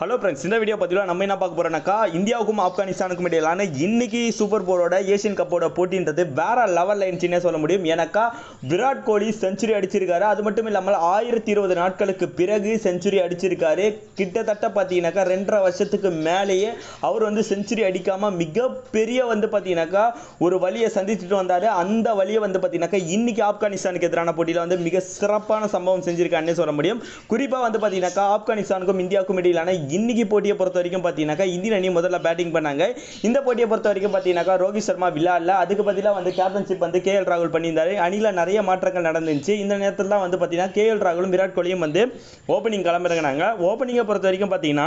hello friends இந்த video பார்த்தீங்கன்னா நம்ம என்ன பார்க்க போறோம்னாக்கா இந்தியாவுக்கும் ஆப்கானிஸ்தானுக்கும் இடையிலான இன்னைக்கு சூப்பர் போலோட ஏஷியன் கப்போட போட்டின்றது வேற லெவலில் இருந்துச்சுன்னே சொல்ல முடியும் ஏன்னாக்கா விராட் கோலி செஞ்சுரி அடிச்சிருக்காரு அது மட்டும் இல்லாமல் ஆயிரத்தி இருபது நாட்களுக்கு பிறகு செஞ்சுரி அடிச்சிருக்காரு கிட்டத்தட்ட பார்த்தீங்கன்னாக்கா ரெண்டரை வருஷத்துக்கு மேலேயே அவர் வந்து செஞ்சுரி அடிக்காம மிகப்பெரிய வந்து பார்த்தீங்கன்னாக்கா ஒரு வழியை சந்திச்சுட்டு வந்தாரு அந்த வழியை வந்து பார்த்தீங்கன்னாக்கா இன்னைக்கு ஆப்கானிஸ்தானுக்கு எதிரான போட்டியில் வந்து மிக சிறப்பான சம்பவம் செஞ்சிருக்காருன்னே சொல்ல முடியும் குறிப்பாக வந்து பார்த்தீங்கன்னாக்கா ஆப்கானிஸ்தானுக்கும் இந்தியாவுக்கும் இடையிலான இன்னைக்கு போட்டியை பொறுத்த வரைக்கும் பார்த்தீங்கன்னாக்கா இந்தியன் அணி முதல்ல பேட்டிங் பண்ணாங்க இந்த போட்டியை பொறுத்த வரைக்கும் பார்த்தீங்கன்னாக்கா ரோஹித் சர்மா விளையாடல அதுக்கு பதிலாக வந்து கேப்டன்ஷிப் வந்து கே எல் ராகுல் பண்ணியிருந்தாரு அணியில் நிறைய மாற்றங்கள் நடந்துச்சு இந்த நேரத்தில் தான் வந்து பார்த்தீங்கன்னா கே எல் ராகுலும் விராட் கோலியும் வந்து ஓப்பனிங் கிளம்புறாங்க ஓப்பனிங்கை பொறுத்த வரைக்கும் பார்த்தீங்கன்னா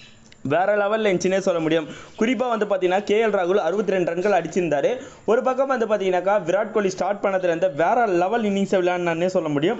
வேற லெவலில் இருந்துச்சுன்னே சொல்ல முடியும் குறிப்பாக வந்து பார்த்தீங்கன்னா கேஎல் ராகுல் அறுபத்தி ரெண்டு ரன்கள் அடிச்சிருந்தாரு ஒரு பக்கம் வந்து பார்த்தீங்கன்னாக்கா விராட் கோலி ஸ்டார்ட் பண்ணதுலேருந்து வேற லெவல் இன்னிங்ஸை விளையாடினானே சொல்ல முடியும்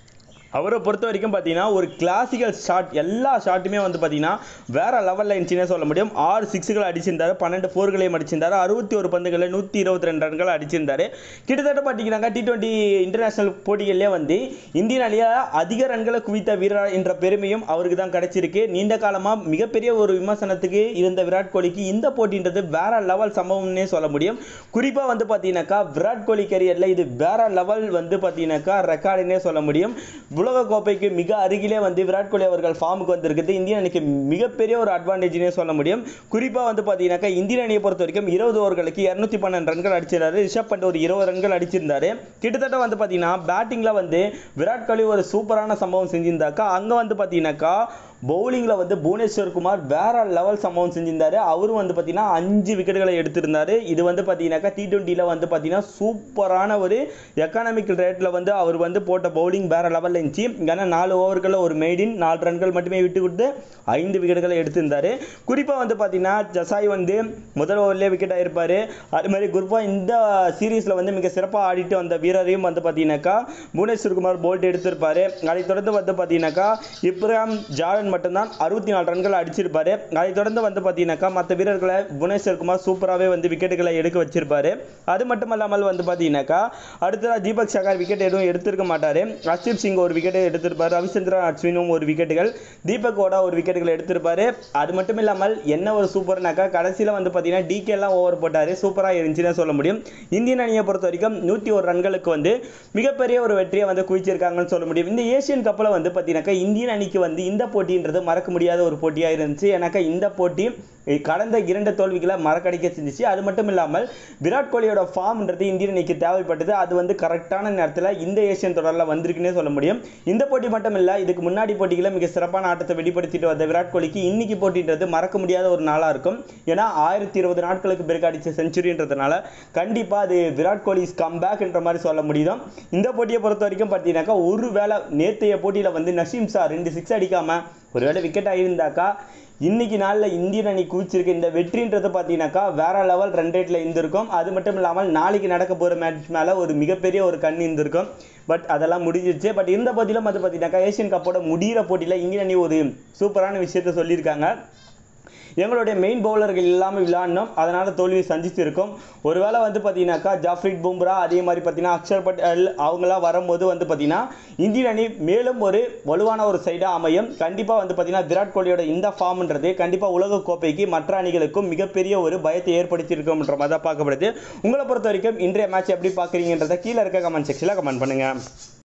அவரை பொறுத்த வரைக்கும் பார்த்தீங்கன்னா ஒரு கிளாசிக்கல் ஷாட் எல்லா ஷாட்டுமே வந்து பார்த்தீங்கன்னா வேற லெவலில் இருந்துச்சுன்னே சொல்ல முடியும் ஆறு சிக்ஸுகள் அடிச்சிருந்தாரு பன்னெண்டு ஃபோர்களையும் அடிச்சிருந்தாரு அறுபத்தி ஒரு பந்துகளில் நூற்றி இருபத்தி ரெண்டு ரன்கள் அடிச்சிருந்தாரு கிட்டத்தட்ட பார்த்தீங்கன்னாக்கா டி டுவெண்ட்டி இன்டர்நேஷனல் போட்டிகளிலே வந்து இந்தியன் அணியை அதிக ரன்களை குவித்த வீரர் என்ற பெருமையும் அவருக்கு தான் கிடைச்சிருக்கு நீண்ட காலமாக மிகப்பெரிய ஒரு விமர்சனத்துக்கு இருந்த விராட் கோலிக்கு இந்த போட்டின்றது வேற லெவல் சம்பவம்னே சொல்ல முடியும் குறிப்பாக வந்து பார்த்தீங்கன்னாக்கா விராட் கோலி கரியரில் இது வேற லெவல் வந்து பார்த்தீங்கன்னாக்கா ரெக்கார்டுன்னே சொல்ல முடியும் உலக கோப்பைக்கு மிக அருகிலே வந்து விராட் கோலி அவர்கள் ஃபார்முக்கு வந்திருக்குது இந்திய அணிக்கு மிகப்பெரிய ஒரு அட்வான்டேஜ்னே சொல்ல முடியும் குறிப்பாக வந்து பார்த்தீங்கன்னாக்கா இந்திய அணியை பொறுத்த வரைக்கும் இருபது ஓவர்களுக்கு இரநூத்தி பன்னெண்டு ரன்கள் அடிச்சிருந்தாரு ரிஷப் பண்ட் ஒரு இருபது ரன்கள் அடிச்சிருந்தாரு கிட்டத்தட்ட வந்து பார்த்தீங்கன்னா பேட்டிங்கில் வந்து விராட் கோலி ஒரு சூப்பரான சம்பவம் செஞ்சிருந்தாக்கா அங்கே வந்து பார்த்தீங்கன்னாக்கா பவுலிங்கில் வந்து புவனேஸ்வர் குமார் வேற லெவல் சம்பவம் செஞ்சிருந்தாரு அவரும் வந்து பார்த்தீங்கன்னா அஞ்சு விக்கெட்டுகளை எடுத்திருந்தாரு இது வந்து பார்த்தீங்கன்னாக்கா டி டுவெண்ட்டியில் வந்து பார்த்தீங்கன்னா சூப்பரான ஒரு எக்கானமிக்கல் ரேட்டில் வந்து அவர் வந்து போட்ட பவுலிங் வேற லெவலில் இருந்துச்சு ஏன்னா நாலு ஓவர்களில் ஒரு மெய்டின் நாலு ரன்கள் மட்டுமே விட்டு கொடுத்து ஐந்து விக்கெட்டுகளை எடுத்திருந்தாரு குறிப்பாக வந்து பார்த்தீங்கன்னா ஜசாய் வந்து முதல் ஓவர்லேயே விக்கெட் ஆயிருப்பாரு அது மாதிரி குர்பா இந்த சீரீஸில் வந்து மிக சிறப்பாக ஆடிட்டு வந்த வீரரையும் வந்து பார்த்தீங்கன்னாக்கா புவனேஸ்வர் குமார் போல்ட் எடுத்திருப்பாரு அதைத் தொடர்ந்து வந்து பார்த்தீங்கன்னாக்கா இப்ராம் ஜார்டன் மட்டும்தான் அறுபத்தி நாலு ரன்கள் அடிச்சிருப்பாரு அதைத் தொடர்ந்து வந்து பார்த்தீங்கன்னாக்கா மற்ற வீரர்களை புவனேஸ்வர் குமார் சூப்பராகவே வந்து விக்கெட்டுகளை எடுக்க வச்சிருப்பாரு அது மட்டும் இல்லாமல் வந்து பார்த்தீங்கன்னாக்கா அடுத்ததாக தீபக் சகார் விக்கெட் எதுவும் எடுத்திருக்க மாட்டாரு அர்ஷிப் சிங் ஒரு விக்கெட்டை எடுத்திருப்பாரு ரவிச்சந்திரன் அஸ்வினும் ஒரு விக்கெட்டுகள் தீபக் ஓடா ஒரு விக்கெட்டுகளை எடுத்திருப்பாரு அது மட்டும் இல்லாமல் என்ன ஒரு சூப்பர்னாக்கா கடைசியில் வந்து பார்த்தீங்கன்னா டிகே எல்லாம் ஓவர் போட்டாரு சூப்பராக இருந்துச்சுன்னு சொல்ல முடியும் இந்தியன் அணியை பொறுத்த வரைக்கும் நூற்றி ஒரு ரன்களுக்கு வந்து மிகப்பெரிய ஒரு வெற்றியை வந்து குவிச்சிருக்காங்கன்னு சொல்ல முடியும் இந்த ஏசியன் கப்பில் வந்து பார்த்தீங்கன்னாக்கா இந்தியன் அணிக்கு வந்து இந்த போட்டின்றது மறக்க முடியாத ஒரு போட்டியாக இருந்துச்சு ஏன்னாக்கா இந்த போட்டி கடந்த இரண்டு தோல்விகளை மறக்கடிக்க செஞ்சுச்சு அது மட்டும் இல்லாமல் விராட் கோலியோட ஃபார்ம்ன்றது இந்தியன் அணிக்கு தேவைப்பட்டது அது வந்து கரெக்டான நேரத்தில் இந்த ஏசியன் தொடரில் வந்திருக்குன்னே சொல்ல முடியும் இந்த போட்டி மட்டும் இல்லை இதுக்கு முன்னாடி போட்டிகளை மிக சிறப்பான ஆட்டத்தை வெளிப்படுத்திட்டு வந்த விராட் கோலிக்கு இன்னைக்கு போட்டின்றது மறக்க முடியாத ஒரு நாளாக இருக்கும் ஏன்னா ஆயிரத்தி இருபது நாட்களுக்கு பிறகு அடித்த செஞ்சுரின்றதுனால கண்டிப்பாக அது விராட் கோலி இஸ் கம் என்ற மாதிரி சொல்ல முடியும் இந்த போட்டியை பொறுத்த வரைக்கும் பார்த்தீங்கன்னாக்கா ஒரு வேளை நேற்றைய போட்டியில் வந்து நசீம் சார் ரெண்டு சிக்ஸ் அடிக்காமல் ஒருவேளை விக்கெட் ஆகியிருந்தாக்கா இன்னைக்கு நாளில் இந்தியன் அணி குவிச்சிருக்க இந்த வெற்றின்றது பார்த்தீங்கன்னாக்கா வேற லெவல் ரன் ரேட்டில் இருந்திருக்கும் அது மட்டும் இல்லாமல் நாளைக்கு நடக்க போகிற மேட்ச் மேலே ஒரு மிகப்பெரிய ஒரு கண் இருந்திருக்கும் பட் அதெல்லாம் முடிஞ்சிருச்சு பட் இந்த போட்டியிலும் அது பார்த்தீங்கன்னாக்கா ஏஷியன் கப்போட முடிகிற போட்டியில் இந்தியன் அணி ஒரு சூப்பரான விஷயத்த சொல்லியிருக்காங்க எங்களுடைய மெயின் பவுலர்கள் இல்லாமல் விளையாடணும் அதனால் தோல்வியை சந்திச்சிருக்கோம் ஒருவேளை வந்து பார்த்தீங்கன்னாக்கா ஜாஃப்ரிட் பும்ரா அதே மாதிரி பார்த்தீங்கன்னா அக்ஷர் பட்டேல் அவங்களாம் வரும்போது வந்து பார்த்தீங்கன்னா இந்தியன் அணி மேலும் ஒரு வலுவான ஒரு சைடாக அமையும் கண்டிப்பாக வந்து பார்த்தீங்கன்னா விராட் கோலியோட இந்த ஃபார்ம்ன்றது கண்டிப்பாக உலக கோப்பைக்கு மற்ற அணிகளுக்கும் மிகப்பெரிய ஒரு பயத்தை ஏற்படுத்தியிருக்கும்ன்ற மாதிரி தான் பார்க்கப்படுது உங்களை பொறுத்த வரைக்கும் இன்றைய மேட்ச் எப்படி பார்க்குறீங்கன்றதை கீழே இருக்க கமெண்ட் செக்ஷனில் கமெண்ட் பண்ணுங்கள்